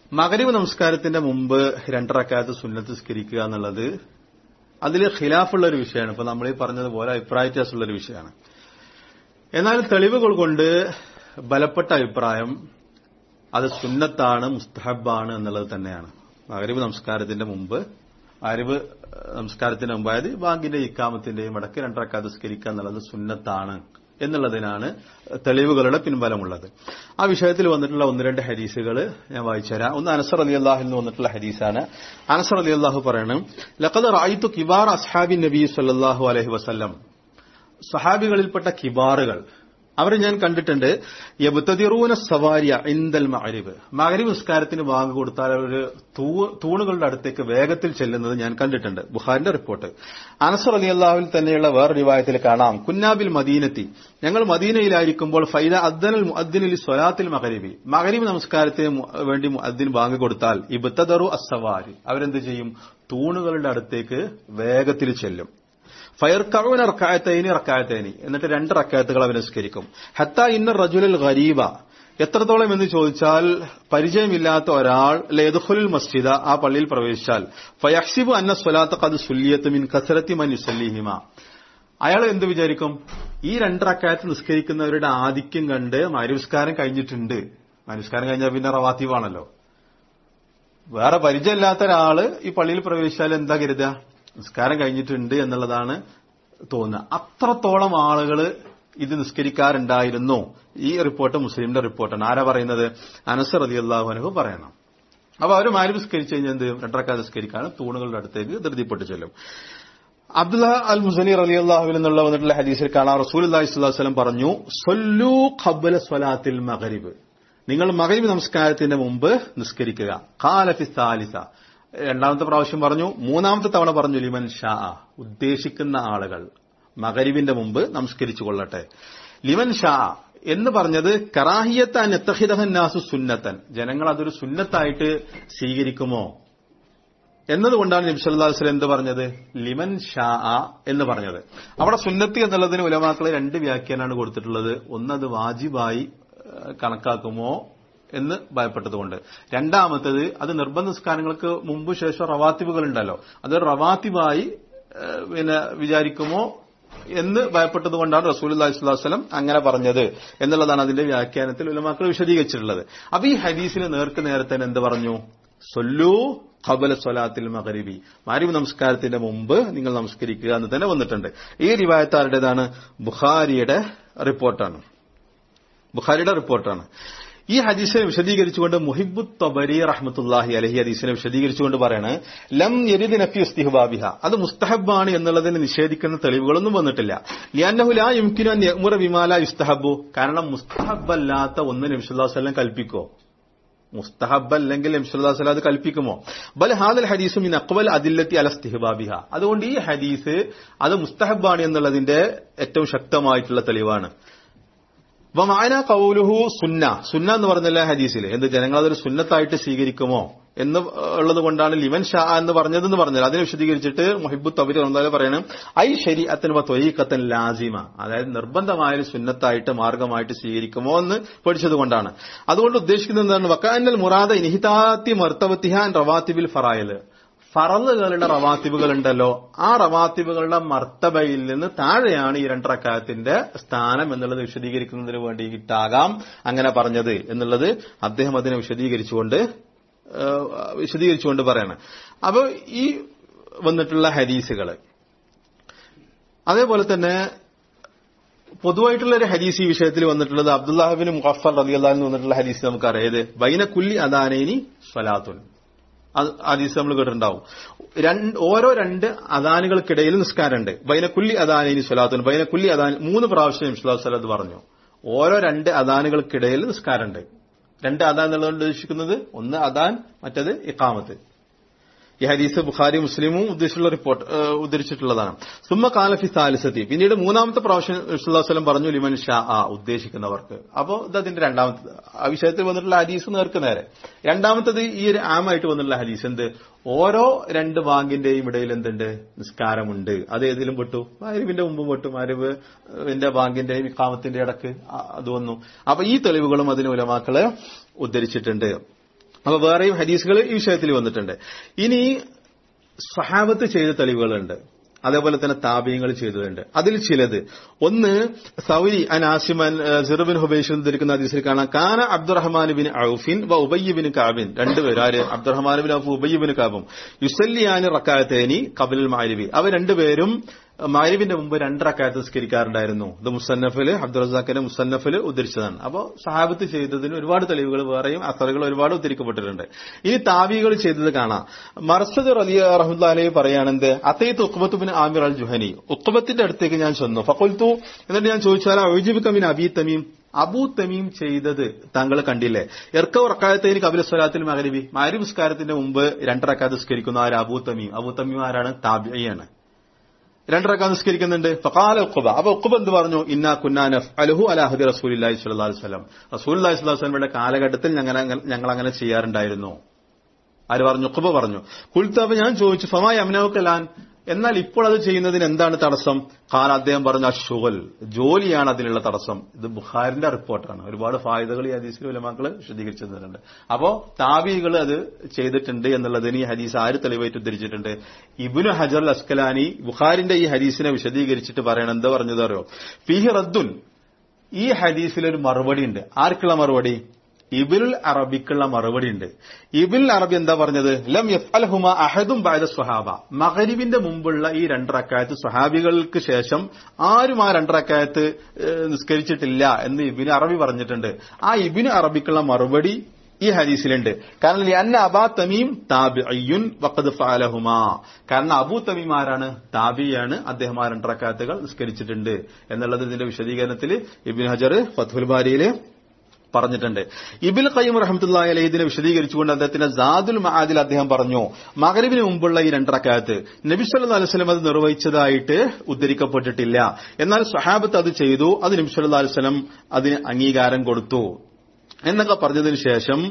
മകരീവ് നമസ്കാരത്തിന്റെ മുമ്പ് രണ്ടറക്കാലത്ത് സുന്നത്ത് സ്കരിക്കുക എന്നുള്ളത് അതിൽ ഖിലാഫുള്ള ഒരു വിഷയമാണ് ഇപ്പൊ നമ്മൾ ഈ പറഞ്ഞതുപോലെ അഭിപ്രായ വ്യത്യാസമുള്ള ഒരു വിഷയമാണ് എന്നാൽ തെളിവുകൾ കൊണ്ട് ബലപ്പെട്ട അഭിപ്രായം അത് സുന്നത്താണ് മുസ്തഹബാണ് എന്നുള്ളത് തന്നെയാണ് മകരീവ് നമസ്കാരത്തിന്റെ മുമ്പ് അറിവ് നമസ്കാരത്തിന് മുമ്പ് അതായത് ബാങ്കിന്റെ ഇക്കാമത്തിന്റെയും ഇടയ്ക്ക് രണ്ടറക്കാലത്ത് സ്കരിക്കുക എന്നുള്ളത് സുന്നത്താണ് എന്നുള്ളതിനാണ് തെളിവുകളുടെ പിൻബലമുള്ളത് ആ വിഷയത്തിൽ വന്നിട്ടുള്ള ഒന്ന് രണ്ട് ഹദീസുകൾ ഞാൻ വായിച്ചുതരാം ഒന്ന് അനസർ അലി അള്ളാഹിൽ നിന്ന് വന്നിട്ടുള്ള ഹദീസാണ് അനസർ അലി അള്ളാഹു പറയണം ലഖദ് റായിത്തു കിബാർ അസ്ഹാബി നബി സല്ലാഹു അലഹി വസ്ല്ലം സഹാബികളിൽപ്പെട്ട കിബാറുകൾ അവരെ ഞാൻ കണ്ടിട്ടുണ്ട് യബുത്തതിറൂന സവാരിയ ഇന്ദൽ മഅരിബ് മകരി നിസ്കാരത്തിന് വാങ്ങ് കൊടുത്താൽ അവർ തൂണുകളുടെ അടുത്തേക്ക് വേഗത്തിൽ ചെല്ലുന്നത് ഞാൻ കണ്ടിട്ടുണ്ട് ബുഹാരിന്റെ റിപ്പോർട്ട് അനസർ അലി അള്ളാഹുവിൽ തന്നെയുള്ള വേറെ റിവായത്തിൽ കാണാം കുന്നാബിൽ മദീനത്തി ഞങ്ങൾ മദീനയിലായിരിക്കുമ്പോൾ ഫൈദ അദ്ദനൽ മുഅദ്ദിനിൽ സ്വലാത്തിൽ മകരിബി മകരിബ് നമസ്കാരത്തിന് വേണ്ടി മുഅദ്ദിൻ വാങ്ങ് കൊടുത്താൽ ഇബത്തദറു അസവാരി അവരെന്ത് ചെയ്യും തൂണുകളുടെ അടുത്തേക്ക് വേഗത്തിൽ ചെല്ലും ഫയർക്കവൻ റക്കായത്തേനി റക്കായത്തേനി എന്നിട്ട് രണ്ട് റക്കായത്തുകൾ അവൻ നിസ്കരിക്കും ഹത്ത ഇന്ന റജുലൽ ഗരീബ എത്രത്തോളം എന്ന് ചോദിച്ചാൽ പരിചയമില്ലാത്ത ഒരാൾ ലേദുഖുൽ മസ്ജിദ ആ പള്ളിയിൽ പ്രവേശിച്ചാൽ ഫയഹ്സിബു അന്ന സ്വലാത്ത കത് സുല്യത്ത് മിൻ കസരത്തി മൻ യുസല്ലിഹിമ അയാൾ എന്ത് വിചാരിക്കും ഈ രണ്ട് റക്കായത്ത് നിസ്കരിക്കുന്നവരുടെ ആധിക്യം കണ്ട് മരുസ്കാരം കഴിഞ്ഞിട്ടുണ്ട് മരുസ്കാരം കഴിഞ്ഞാൽ പിന്നെ റവാത്തീവാണല്ലോ വേറെ പരിചയമില്ലാത്ത ഒരാള് ഈ പള്ളിയിൽ പ്രവേശിച്ചാൽ എന്താ കരുതുക നിസ്കാരം കഴിഞ്ഞിട്ടുണ്ട് എന്നുള്ളതാണ് തോന്നുന്നത് അത്രത്തോളം ആളുകൾ ഇത് നിസ്കരിക്കാറുണ്ടായിരുന്നു ഈ റിപ്പോർട്ട് മുസ്ലിമിന്റെ റിപ്പോർട്ടാണ് ആരാ പറയുന്നത് അനസർ അലി അള്ളാഹുനഹു പറയണം അപ്പൊ അവർ മാരി നിസ്കരിച്ചു കഴിഞ്ഞാൽ എന്ത് രണ്ടരക്കാർ നിസ്കരിക്കാണ് തൂണുകളുടെ അടുത്തേക്ക് ധൃതിപ്പെട്ട് ചെല്ലും അബ്ദുല്ല അൽ മുസനി അലി അള്ളാഹുവിൽ നിന്നുള്ള വന്നിട്ടുള്ള ഹദീസിൽ കാണാൻ റസൂൽ അള്ളാഹി സ്വലം പറഞ്ഞു സൊല്ലു ഖബല സ്വലാത്തിൽ മഗരിബ് നിങ്ങൾ മകരീബ് നമസ്കാരത്തിന്റെ മുമ്പ് നിസ്കരിക്കുക കാലഫി സാലിസ രണ്ടാമത്തെ പ്രാവശ്യം പറഞ്ഞു മൂന്നാമത്തെ തവണ പറഞ്ഞു ലിമൻ ഷാ ഉദ്ദേശിക്കുന്ന ആളുകൾ മകരിവിന്റെ മുമ്പ് നമസ്കരിച്ചു കൊള്ളട്ടെ ലിമൻ ഷാ എന്ന് പറഞ്ഞത് കറാഹിയത്താൻ എത്തഹിദഹന്നാസു സുന്നത്തൻ ജനങ്ങൾ അതൊരു സുന്നത്തായിട്ട് സ്വീകരിക്കുമോ എന്നതുകൊണ്ടാണ് നബ്സല്ലാസ്ലം എന്ത് പറഞ്ഞത് ലിമൻ ഷാ എന്ന് പറഞ്ഞത് അവിടെ സുന്നത്ത് എന്നുള്ളതിന് ഉലമാക്കളെ രണ്ട് വ്യാഖ്യാനാണ് കൊടുത്തിട്ടുള്ളത് ഒന്നത് വാജിബായി കണക്കാക്കുമോ എന്ന് ഭയപ്പെട്ടതുകൊണ്ട് രണ്ടാമത്തത് അത് നിർബന്ധ നിസ്കാരങ്ങൾക്ക് മുമ്പ് ശേഷം റവാത്തിബുകൾ ഉണ്ടല്ലോ അത് റവാത്തിബായി പിന്നെ വിചാരിക്കുമോ എന്ന് ഭയപ്പെട്ടതുകൊണ്ടാണ് റസൂൽ അള്ളാഹിസ്വലം അങ്ങനെ പറഞ്ഞത് എന്നുള്ളതാണ് അതിന്റെ വ്യാഖ്യാനത്തിൽ ഉലമാക്കൾ വിശദീകരിച്ചിട്ടുള്ളത് അപ്പൊ ഈ ഹദീസിന് നേർക്ക് നേരത്തെ എന്ത് പറഞ്ഞു സൊല്ലു ഖബല സ്വലാത്തിൽ മകരിബി മാരിബ് നമസ്കാരത്തിന്റെ മുമ്പ് നിങ്ങൾ നമസ്കരിക്കുക എന്ന് തന്നെ വന്നിട്ടുണ്ട് ഈ റിവായത്താരുടേതാണ് ബുഖാരിയുടെ റിപ്പോർട്ടാണ് ബുഖാരിയുടെ റിപ്പോർട്ടാണ് ഈ ഹദീസിനെ വിശദീകരിച്ചുകൊണ്ട് മുഹിബു തൊബരി റഹ്മത്തുല്ലാഹി അലഹി ഹദീസിനെ വിശദീകരിച്ചുകൊണ്ട് പറയാണ് ലം യരിദ് നഫി ഇസ്തിഹബാബിഹ അത് മുസ്തഹബാണ് എന്നുള്ളതിന് നിഷേധിക്കുന്ന തെളിവുകളൊന്നും വന്നിട്ടില്ല ലിയാന്നഹുലാ യുംകിനു യമുറ വിമാല യുസ്തഹബു കാരണം മുസ്തഹബല്ലാത്ത ഒന്ന് നബിസുല്ലാസ്ലം കൽപ്പിക്കോ മുസ്തഹബ് അല്ലെങ്കിൽ നബിസുല്ലാസ്ലം അത് കൽപ്പിക്കുമോ ബൽ ഹാദൽ ഹദീസും ഇൻ അക്വൽ അതില്ലത്തി അലസ്തിഹബാബിഹ അതുകൊണ്ട് ഈ ഹദീസ് അത് മുസ്തഹബാണ് എന്നുള്ളതിന്റെ ഏറ്റവും ശക്തമായിട്ടുള്ള തെളിവാണ് അപ്പൊ മാന കൗലുഹു സുന്ന സുന്ന എന്ന് പറഞ്ഞല്ല ഹദീസിൽ എന്ത് ജനങ്ങൾ അതൊരു സുന്നത്തായിട്ട് സ്വീകരിക്കുമോ എന്ന് ഉള്ളത് കൊണ്ടാണ് ലിവൻ ഷാ എന്ന് പറഞ്ഞതെന്ന് പറഞ്ഞത് അതിനെ വിശദീകരിച്ചിട്ട് മൊഹിബു തബരി എന്തായാലും പറയണം ഐ ശരി അത്തൻ തൊയ്ക്കത്തൻ ലാസിമ അതായത് നിർബന്ധമായ സുന്നത്തായിട്ട് മാർഗമായിട്ട് സ്വീകരിക്കുമോ എന്ന് പഠിച്ചത് കൊണ്ടാണ് അതുകൊണ്ട് ഉദ്ദേശിക്കുന്നത് എന്താണ് വക്കാനൽ മുറാദ ഇനിഹിതാത്തി മർത്തവത്തിഹാൻ റവാത്തിബിൽ ഫറായൽ ഫറലുകളുടെ റവാത്തിബുകൾ ഉണ്ടല്ലോ ആ റവാത്തിബുകളുടെ മർത്തബയിൽ നിന്ന് താഴെയാണ് ഈ രണ്ടറക്കാലത്തിന്റെ സ്ഥാനം എന്നുള്ളത് വിശദീകരിക്കുന്നതിന് വേണ്ടിയിട്ടാകാം അങ്ങനെ പറഞ്ഞത് എന്നുള്ളത് അദ്ദേഹം അതിനെ വിശദീകരിച്ചുകൊണ്ട് വിശദീകരിച്ചുകൊണ്ട് പറയാണ് അപ്പോൾ ഈ വന്നിട്ടുള്ള ഹദീസുകൾ അതേപോലെ തന്നെ പൊതുവായിട്ടുള്ള ഒരു ഹദീസ് ഈ വിഷയത്തിൽ വന്നിട്ടുള്ളത് അബ്ദുല്ലാഹിബിന് മുഖഫർ റബി അള്ളഹാന്ന് വന്നിട്ടുള്ള ഹദീസ് നമുക്കറിയാം ഏത് ബൈന കുല്ലി അദാനൈനി സ്വലാത്തുൻ ഹദീസ് നമ്മൾ കേട്ടിട്ടുണ്ടാവും രണ്ട് ഓരോ രണ്ട് അദാനുകൾക്കിടയിൽ നിസ്കാരമുണ്ട് ബൈനക്കുല്ലി അദാനൈനി സ്വലാത്തുൻ ബൈനക്കുല്ലി അദാൻ മൂന്ന് പ്രാവശ്യം ഇസ്ലാം സ്വലാത്ത് പറഞ്ഞു ഓരോ രണ്ട് അദാനുകൾക്കിടയിൽ നിസ്കാരമുണ്ട് രണ്ട് അദാൻ എന്നുള്ളതുകൊണ്ട് ഉദ്ദേശിക്കുന്നത് ഒന്ന് അദാൻ മറ്റത് ഇക്കാമത്ത് ഈ ഹദീസ് ബുഖാരി മുസ്ലിമും ഉദ്ദേശിച്ചുള്ള റിപ്പോർട്ട് ഉദ്ധരിച്ചിട്ടുള്ളതാണ് സുമ്മ കാലഫി സാലിസത്തി പിന്നീട് മൂന്നാമത്തെ പ്രാവശ്യം വസ്ലം പറഞ്ഞു ലിമൻ ഷാ ആ ഉദ്ദേശിക്കുന്നവർക്ക് അപ്പോൾ ഇത് അതിന്റെ രണ്ടാമത്തെ ആ വിഷയത്തിൽ വന്നിട്ടുള്ള ഹദീസ് നേർക്ക് നേരെ രണ്ടാമത്തത് ഈ ഒരു ആമായിട്ട് വന്നിട്ടുള്ള ഹദീസ് എന്ത് ഓരോ രണ്ട് ബാങ്കിന്റെയും ഇടയിൽ എന്തുണ്ട് നിസ്കാരമുണ്ട് അത് ഏതിലും പെട്ടു മാരിവിന്റെ മുമ്പും പെട്ടു മാരിവിന്റെ ബാങ്കിന്റെയും ഇക്കാമത്തിന്റെ ഇടക്ക് അത് വന്നു അപ്പൊ ഈ തെളിവുകളും അതിന് ഉലമാക്കള് ഉദ്ധരിച്ചിട്ടുണ്ട് അപ്പൊ വേറെയും ഹദീസുകൾ ഈ വിഷയത്തിൽ വന്നിട്ടുണ്ട് ഇനി സഹാബത്ത് ചെയ്ത തെളിവുകളുണ്ട് അതേപോലെ തന്നെ താപീയങ്ങൾ ചെയ്തതുണ്ട് അതിൽ ചിലത് ഒന്ന് സൗരി അൻ ആസിമൻ സിറുബിൻ ഹുബൈഷിൽ ധരിക്കുന്ന ഹദീസിൽ കാണാം കാന അബ്ദുറഹ്മാൻ ബിൻ ഔഫിൻ വ ഉബയ്യബിൻ കാബിൻ രണ്ടുപേരും ആര് അബ്ദുറഹ്മാൻ ബിൻ ഔഫ് ഉബയ്യബിൻ കാബും യുസല്ലിയാനി റക്കായത്തേനി കബിൽ മാലിബി അവർ രണ്ടുപേരും മാരിവിന്റെ മുമ്പ് രണ്ടറക്കായത്ത് നിസ്കരിക്കാറുണ്ടായിരുന്നു ഇത് മുസന്നഫില് അബ്ദുൾ റസാഖിന്റെ മുസന്നഫില് ഉദ്ധരിച്ചതാണ് അപ്പോൾ സഹാബത്ത് ചെയ്തതിന് ഒരുപാട് തെളിവുകൾ വേറെയും അസറുകൾ ഒരുപാട് ഉദ്ധരിക്കപ്പെട്ടിട്ടുണ്ട് ഇനി താവികൾ ചെയ്തത് കാണാം മർസദ് റലിയ റഹ്മുല്ലാലി പറയാണെന്ത് അത്തയ്ത്ത് ഉക്കുബത്തുബിൻ ആമിർ അൽ ജുഹനി ഉക്കുബത്തിന്റെ അടുത്തേക്ക് ഞാൻ ചെന്നു ഫക്കുൽത്തു എന്നിട്ട് ഞാൻ ചോദിച്ചാൽ ഒഴിജിബ് കമിൻ അബി തമീം അബൂ തമീം ചെയ്തത് താങ്കൾ കണ്ടില്ലേ എർക്ക ഉറക്കായത്തേന് കപില സ്വലാത്തിൽ മകരിബി മാരി നിസ്കാരത്തിന്റെ മുമ്പ് രണ്ടറക്കാത്ത് നിസ്കരിക്കുന്ന ആര് അബൂ തമീം അബൂ തമീം ആരാണ് താബിയാണ് രണ്ടരക്ക നിസ്കരിക്കുന്നുണ്ട് ഫഖാല ഉഖബ അപ്പൊ ഉഖബ എന്ത് പറഞ്ഞു ഇന്നാ കുന്നാനഫ് അലഹു അലാഹദി റസൂലി സ്വല്ലല്ലാഹു അലൈഹി വസല്ലം റസൂൽ അലൈഹി സ്വലമിയുടെ കാലഘട്ടത്തിൽ ഞങ്ങൾ ഞങ്ങൾ അങ്ങനെ ചെയ്യാറുണ്ടായിരുന്നു ആര് പറഞ്ഞു ഉഖബ പറഞ്ഞു കുൽത്തബ് ഞാൻ ചോദിച്ചു ഫമാ യമ്നൗക്കലാൻ എന്നാൽ ഇപ്പോൾ അത് ചെയ്യുന്നതിന് എന്താണ് തടസ്സം ഖാൻ അദ്ദേഹം പറഞ്ഞ ഷുഗൽ ജോലിയാണ് അതിനുള്ള തടസ്സം ഇത് ബുഖാരിന്റെ റിപ്പോർട്ടാണ് ഒരുപാട് ഫായുതകൾ ഈ ഹദീസിൽ ഉലമാക്കൾ വിശദീകരിച്ചു തന്നിട്ടുണ്ട് അപ്പോ താബികൾ അത് ചെയ്തിട്ടുണ്ട് എന്നുള്ളതിന് ഈ ഹദീസ് ആര് തെളിവായിട്ട് ഉദ്ധരിച്ചിട്ടുണ്ട് ഇബുനു ഹജർ അസ്കലാനി ബുഖാരിന്റെ ഈ ഹദീസിനെ വിശദീകരിച്ചിട്ട് പറയണം എന്താ പറഞ്ഞത് അറിയോ ഫിഹി റദ്ദുൻ ഈ ഹദീസിൽ ഒരു മറുപടി ഉണ്ട് ആർക്കുള്ള മറുപടി ഇബിനുൽ അറബിക്കുള്ള മറുപടി ഉണ്ട് ഇബിനുൽ അറബി എന്താ പറഞ്ഞത് ലം യഫ്അൽഹുമ അഹദും ബഅദ സ്വഹാബ മഗ്രിബിന്റെ മുമ്പുള്ള ഈ രണ്ടറക്കായത്ത് സ്വഹാബികൾക്ക് ശേഷം ആരും ആ രണ്ടറക്കായത്ത് നിസ്കരിച്ചിട്ടില്ല എന്ന് ഇബിന് അറബി പറഞ്ഞിട്ടുണ്ട് ആ ഇബിന് അറബിക്കുള്ള മറുപടി ഈ ഹദീസിലുണ്ട് കാരണം അന്ന അബാ തമീം താബിയുൻ വഖദ് ഫഅലഹുമാ കാരണം അബൂ തമീം ആരാണ് താബിയാണ് അദ്ദേഹം ആ രണ്ടറക്കായത്തുകൾ നിസ്കരിച്ചിട്ടുണ്ട് എന്നുള്ളത് ഇതിന്റെ വിശദീകരണത്തിൽ ഇബിൻ ഹജർ ഫത്തുൽ ബാരിയില് പറഞ്ഞിട്ടുണ്ട് ഇബിൽ ഖയ്യം റഹമത്തുല്ലാഹി അലൈഹി ഇതിനെ വിശദീകരിച്ചുകൊണ്ട് അദ്ദേഹത്തിന്റെ ജാദുൽ മഹാദിൽ അദ്ദേഹം പറഞ്ഞു മകരിവിന് മുമ്പുള്ള ഈ രണ്ടറക്കാലത്ത് നബി സല്ലല്ലാഹു അലൈഹി വസല്ലം അത് നിർവഹിച്ചതായിട്ട് ഉദ്ധരിക്കപ്പെട്ടിട്ടില്ല എന്നാൽ സഹാബത്ത് അത് ചെയ്തു അത് നബി സല്ലല്ലാഹു അലൈഹി വസല്ലം അതിന് അംഗീകാരം കൊടുത്തു എന്നൊക്കെ പറഞ്ഞതിന് ശേഷം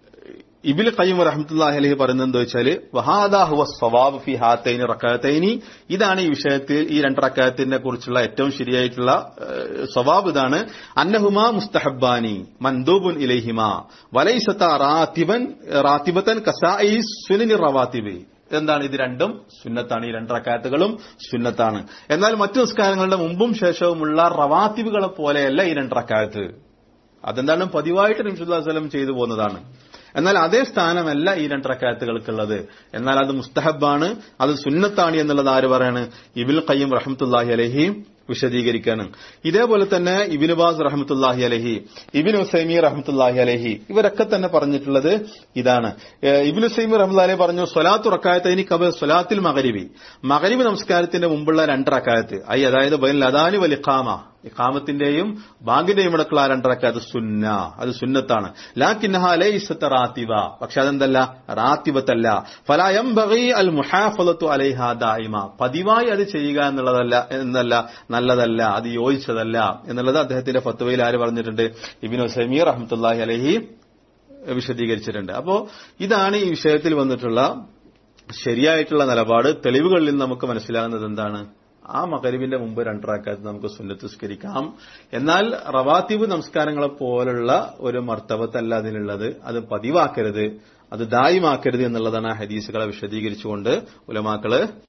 ഇബിൽ ഖയ്യം റഹ്മത്തുല്ലാഹി അലൈഹി പറയുന്നത് എന്താ വെച്ചാല് വഹാദാഹുവ സവാബ് ഫി ഹാത്തൈനി റക്കാത്തൈനി ഇതാണ് ഈ വിഷയത്തിൽ ഈ രണ്ട് റക്കാത്തിനെ കുറിച്ചുള്ള ഏറ്റവും ശരിയായിട്ടുള്ള സവാബ് ഇതാണ് അന്നഹുമാ മുസ്തഹബാനി മന്ദൂബുൻ ഇലൈഹിമ വലൈസത്ത റാത്തിബൻ റാത്തിബത്തൻ കസായി സുനിനി റവാത്തിബി എന്താണ് ഇത് രണ്ടും സുന്നത്താണ് ഈ രണ്ട് റക്കാത്തുകളും സുന്നത്താണ് എന്നാൽ മറ്റു നിസ്കാരങ്ങളുടെ മുമ്പും ശേഷവുമുള്ള റവാത്തിബുകളെ പോലെയല്ല ഈ രണ്ട് റക്കാത്ത് അതെന്താണ് പതിവായിട്ട് നിമിഷുല്ലാസ്ലം ചെയ്തു പോകുന്നതാണ് എന്നാൽ അതേ സ്ഥാനമല്ല ഈ രണ്ട് റക്കാത്തുകൾക്കുള്ളത് എന്നാൽ അത് മുസ്തഹബാണ് അത് സുന്നത്താണ് എന്നുള്ളത് ആര് പറയാണ് ഇബിൽ ഖയ്യം റഹമത്തുല്ലാഹി അലഹി വിശദീകരിക്കാണ് ഇതേപോലെ തന്നെ ഇബിൻ ബാസ് റഹമത്തുല്ലാഹി അലഹി ഇബിൻ ഉസൈമി റഹമത്തുല്ലാഹി അലഹി ഇവരൊക്കെ തന്നെ പറഞ്ഞിട്ടുള്ളത് ഇതാണ് ഇബിൻ ഉസൈമി റഹ്മുല്ലാഹി പറഞ്ഞു സ്വലാത്തു റക്കായത്ത് കബ സ്വലാത്തിൽ മകരിബി മകരിബ് നമസ്കാരത്തിന്റെ മുമ്പുള്ള രണ്ട് റക്കായത്ത് ഐ അതായത് ബൈൻ ലദാനി വലിഖാമ ഇഖാമത്തിന്റെയും ബാങ്കിന്റെയും ഇടക്കുള്ള രണ്ടരക്ക അത് സുന്ന അത് സുന്നത്താണ് ലാക്കിന്നഹ ലൈസത്ത റാത്തിവ പക്ഷെ അതെന്തല്ല റാത്തിബത്തല്ല ഫലായം ബഗി അൽ മുഹാഫലത്തു അലൈഹ ദായിമ പതിവായി അത് ചെയ്യുക എന്നുള്ളതല്ല എന്നല്ല നല്ലതല്ല അത് യോജിച്ചതല്ല എന്നുള്ളത് അദ്ദേഹത്തിന്റെ ഫത്വയിൽ ആര് പറഞ്ഞിട്ടുണ്ട് ഇബിനു സമീർ റഹ്മത്തുല്ലാഹി അലഹി വിശദീകരിച്ചിട്ടുണ്ട് അപ്പോ ഇതാണ് ഈ വിഷയത്തിൽ വന്നിട്ടുള്ള ശരിയായിട്ടുള്ള നിലപാട് തെളിവുകളിൽ നിന്ന് നമുക്ക് മനസ്സിലാകുന്നത് എന്താണ് ആ മകരിവിന്റെ മുമ്പ് രണ്ടറാക്കാത്ത് നമുക്ക് സുന്നത്തുസ്കരിക്കാം എന്നാൽ റവാത്തിബ് നമസ്കാരങ്ങളെ പോലുള്ള ഒരു മർത്തവത്തല്ല അതിനുള്ളത് അത് പതിവാക്കരുത് അത് ദായിമാക്കരുത് എന്നുള്ളതാണ് ആ ഹദീസുകളെ വിശദീകരിച്ചുകൊണ്ട് ഉലമാക്കള്